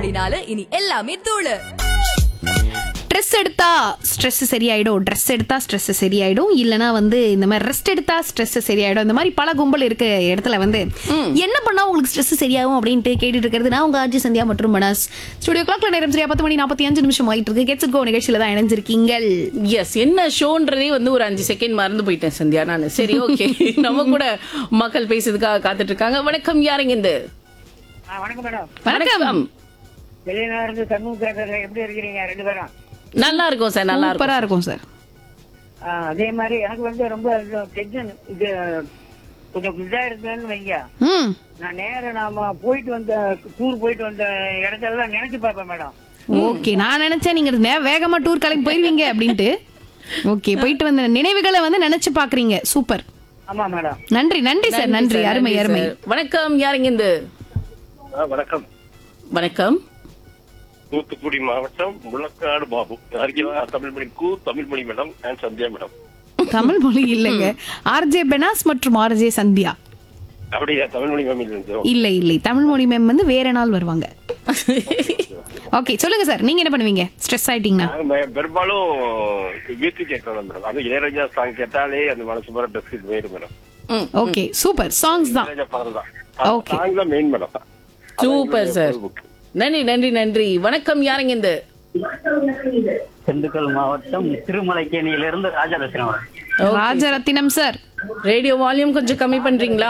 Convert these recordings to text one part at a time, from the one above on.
புள்ளி நாலு இனி எல்லாமே தூளு ட்ரெஸ் எடுத்தா ஸ்ட்ரெஸ் சரியாயிடும் ட்ரெஸ் எடுத்தா ஸ்ட்ரெஸ் சரியாயிடும் இல்லனா வந்து இந்த மாதிரி ரெஸ்ட் எடுத்தா ஸ்ட்ரெஸ் சரியாயிடும் இந்த மாதிரி பல கும்பல் இருக்க இடத்துல வந்து என்ன பண்ணா உங்களுக்கு ஸ்ட்ரெஸ் சரியாகும் அப்படின்ட்டு கேட்டுட்டு இருக்கிறது நான் உங்க ஆர்ஜி சந்தியா மற்றும் மனஸ் ஸ்டுடியோ கிளாக்ல நேரம் சரியா பத்து மணி நாற்பத்தி அஞ்சு நிமிஷம் ஆயிட்டு இருக்கு கெட்ஸ் கோ நிகழ்ச்சியில தான் இணைஞ்சிருக்கீங்க எஸ் என்ன ஷோன்றதே வந்து ஒரு அஞ்சு செகண்ட் மறந்து போயிட்டேன் சந்தியா நான் சரி ஓகே நம்ம கூட மக்கள் பேசுறதுக்காக காத்துட்டு இருக்காங்க வணக்கம் யாருங்க இந்த ஆ, வணக்கம் மேடம் வணக்கம் வெளியில இருந்து சண்முக பேசுறேன் எப்படி இருக்கிறீங்க ரெண்டு பேரும் நல்லா இருக்கும் சார் நல்லா இருக்கும் சூப்பரா இருக்கும் சார் ஆ, அதே மாதிரி எனக்கு வந்து ரொம்ப டென்ஷன் இது கொஞ்சம் இதா இருக்குன்னு வைங்க ம் நான் நேரம் நாம போயிட்டு வந்த டூர் போயிட்டு வந்த இடத்தெல்லாம் நினைச்சு பார்ப்பேன் மேடம் ஓகே நான் நினைச்சேன் நீங்க நே- வேகமா டூர் கிளம்பி போயிருவீங்க அப்படின்ட்டு ஓகே போயிட்டு வந்த நினைவுகளை வந்து நினைச்சு பாக்குறீங்க சூப்பர் ஆமா மேடம் நன்றி நன்றி சார் நன்றி சார், அருமை நன்றி அருமை சார். வணக்கம் யாருங்க இந்த வணக்கம் வணக்கம் தூத்துக்குடி மாவட்டம் முழக்காடு பாபு அருகிவா தமிழ்மணி கு Tamilmani madam and Sandhya madam Tamil மொழி இல்லைங்க ஆர்ஜே பெனாஸ் மற்றும் ஆர்ஜே சந்தியா அப்படியா தமிழ்மணி மேம் இருந்து இல்ல இல்லை தமிழ் மொழி மேம் வந்து வேற நாள் வருவாங்க ஓகே சொல்லுங்க சார் நீங்க என்ன பண்ணுவீங்க ஸ்ட்ரெஸ் ஆயிட்டீங்கன்னா நாங்க பெ- பெரும்பாலும் வீட்டு கேட்கணும் மேடம் அது இளையராஜா சாங் கேட்டாலே அந்த மனசு பூரா டெஸ்ட் போயிடும் மேடம் ம், ஓகே சூப்பர் சாங்ஸ் தான் இளையராஜா படம் தான் Okay. சாங் தான் மெயின் மேடம் சூப்பர் சார் நன்றி நன்றி நன்றி வணக்கம் யாருங்க இந்த திண்டுக்கல் மாவட்டம் திருமலைக்கேணியிலிருந்து Rajalakshmi Rajarathinam sir radio volume கொஞ்சம் கம்மி பண்றீங்களா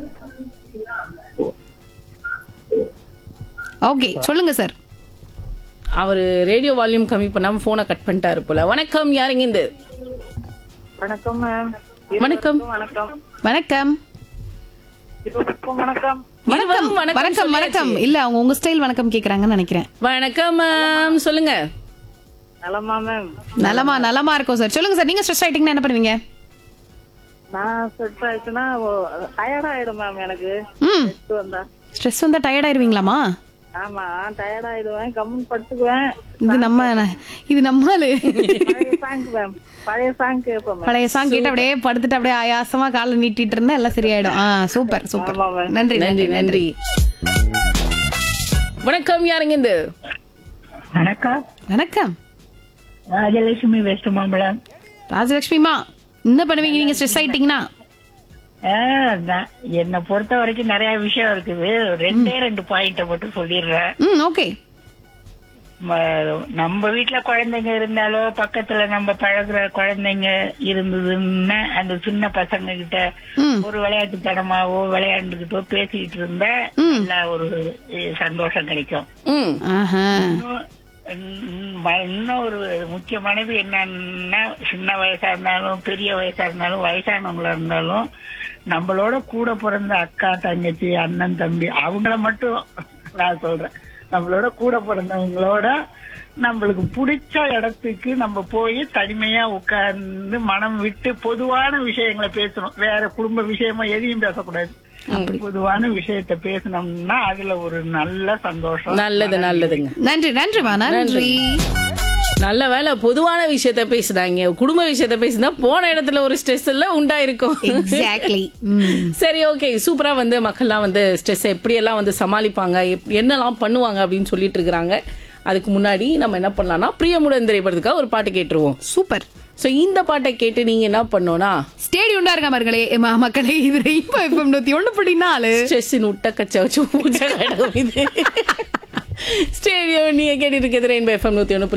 ஓகே சொல்லுங்க சார் அவரு ரேடியோ வால்யூம் கம்மி பண்ணாம போனை கட் பண்ணிட்டாரு போல வணக்கம் யாருங்க இந்த வணக்கம் மேம் வணக்கம் வணக்கம் வணக்கம் இருவருக்கும் வணக்கம் வணக்கம் வணக்கம் வணக்கம் வணக்கம் இல்ல அவங்க உங்க ஸ்டைல் வணக்கம் கேக்குறாங்கன்னு நினைக்கிறேன் வணக்கம் மேம் சொல்லுங்க நலமா மேம் நலமா நலமா இருக்கும் சார் சொல்லுங்க சார் நீங்க ஸ்ட்ரெஸ் ஆயிட்டீங்கன்னா என்ன பண்ணுவீங்க நான் செட் ஆயிடுச்சுன்னா டயர்ட் ஆயிடும் மேம் எனக்கு ம் Rest வந்தா ஸ்ட்ரெஸ் வந்தா டயர்ட் ஆயிருவீங்களாமா ஆமா டயர்ட் ஆயிடுவேன் கம்முன்னு படுத்துக்குவேன் இது நம்ம இது நம்மளு பழைய சாங் மேம் பழைய சாங் கேட்போம் மேம் பழைய சாங் கேட்டு அப்படியே படுத்துட்டு அப்படியே ஆயாசமா காலை நீட்டிட்டு இருந்தா எல்லாம் சரியாயிடும் ஆ சூப்பர் சூப்பர் ஆமா, மேம். நன்றி நன்றி நன்றி வணக்கம் யாருங்க இந்த வணக்கம் வணக்கம் ராஜலட்சுமி வெஸ்ட் மாம்பழம் ராஜலட்சுமிமா என்ன பண்ணுவீங்க நீங்க ஸ்ட்ரெஸ் ஆயிட்டீங்கன்னா என்னை பொறுத்த வரைக்கும் நிறைய விஷயம் இருக்குது ரெண்டே ரெண்டு பாயிண்ட மட்டும் சொல்லிடுறேன் ம் ஓகே ம- நம்ம வீட்டுல குழந்தைங்க இருந்தாலோ பக்கத்துல நம்ம பழகுற குழந்தைங்க இருந்ததுன்னா அந்த சின்ன பசங்க கிட்ட ம் ஒரு விளையாட்டு தனமாவோ விளையாண்டுகிட்டோ பேசிக்கிட்டு இருந்தா நல்ல ஒரு அஹ், சந்தோஷம் கிடைக்கும் ம் ஆஹா இன்னும் இன்னும் ம- இன்னும் ஒரு முக்கியமானது என்னன்னா சின்ன வயசா இருந்தாலும் பெரிய வயசா இருந்தாலும் வயசானவங்களா இருந்தாலும் நம்மளோட கூட பிறந்த அக்கா தங்கச்சி அண்ணன் தம்பி அவங்கள மட்டும் நான் சொல்றேன் நம்மளோட கூட பிறந்தவங்களோட நம்மளுக்கு பிடிச்ச இடத்துக்கு நம்ம போய் தனிமையா உட்கார்ந்து மனம் விட்டு பொதுவான விஷயங்களை பேசணும் வேற குடும்ப விஷயமா எதையும் பேசக்கூடாது பொதுவான விஷயத்த பேசணும்னா அதுல ஒரு நல்ல சந்தோஷம் நல்லது நல்லதுங்க நன்றி நன்றிமா நன்றி நல்ல வேலை பொதுவான விஷயத்த பேசுனாங்க குடும்ப விஷயத்த பேசினா போன இடத்துல ஒரு ஸ்ட்ரெஸ் எல்லாம் உண்டாயிருக்கும் எக்ஸாக்ட்லி ம் சரி ஓகே சூப்பரா வந்து மக்கள்லாம் வந்து ஸ்ட்ரெஸ் எப்படியெல்லாம் வந்து சமாளிப்பாங்க எப்- என்னெல்லாம் பண்ணுவாங்க அப்படின்னு சொல்லிட்டு இருக்கிறாங்க அதுக்கு முன்னாடி நம்ம என்ன பண்ணலாம்னா பிரியமுடன் திரைப்படத்துக்காக ஒரு பாட்டு கேட்டுருவோம் சூப்பர் சோ இந்த பாட்டை கேட்டு நீங்க என்ன பண்ணோம்னா ஸ்டேடியம் இருக்க மர்களே ம- மக்களே இது ரெயின்போ எஃப்எம் நூத்தி ஒண்ணு புள்ளி நாலு ஸ்ட்ரெஸ்ஸின் உட்ட கச்ச வச்சு பூஜை இது ஸ்டேடியோ நீங்க கேட்டு இருக்கிறது ரெயின்போ எஃப்எம் நூத்தி ஒன்று